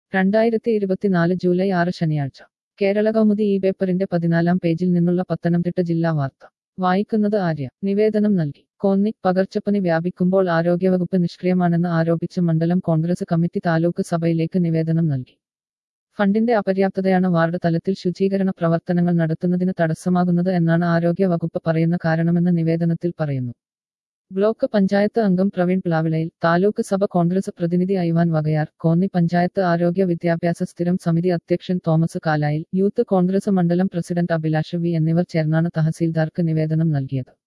രണ്ടായിരത്തി ഇരുപത്തിനാല് ജൂലൈ ആറ് ശനിയാഴ്ച കേരള കൗമുദി ഈ പേപ്പറിന്റെ പതിനാലാം പേജിൽ നിന്നുള്ള പത്തനംതിട്ട ജില്ലാ വാർത്ത വായിക്കുന്നത് ആര്യ നിവേദനം നൽകി കോന്നി പകർച്ചപ്പനി വ്യാപിക്കുമ്പോൾ ആരോഗ്യവകുപ്പ് നിഷ്ക്രിയമാണെന്ന് ആരോപിച്ച് മണ്ഡലം കോൺഗ്രസ് കമ്മിറ്റി താലൂക്ക് സഭയിലേക്ക് നിവേദനം നൽകി ഫണ്ടിന്റെ അപര്യാപ്തതയാണ് വാർഡ് തലത്തിൽ ശുചീകരണ പ്രവർത്തനങ്ങൾ നടത്തുന്നതിന് തടസ്സമാകുന്നത് എന്നാണ് ആരോഗ്യ വകുപ്പ് പറയുന്ന കാരണമെന്ന് നിവേദനത്തിൽ പറയുന്നു ബ്ലോക്ക് പഞ്ചായത്ത് അംഗം പ്രവീൺ പ്ലാവിളയിൽ താലൂക്ക് സഭ കോൺഗ്രസ് പ്രതിനിധി ഐവാൻ വകയാർ കോന്നി പഞ്ചായത്ത് ആരോഗ്യ വിദ്യാഭ്യാസ സ്ഥിരം സമിതി അധ്യക്ഷൻ തോമസ് കാലായിൽ യൂത്ത് കോൺഗ്രസ് മണ്ഡലം പ്രസിഡന്റ് അഭിലാഷ് വി എന്നിവർ ചേർന്നാണ് തഹസീൽദാർക്ക് നിവേദനം നൽകിയത്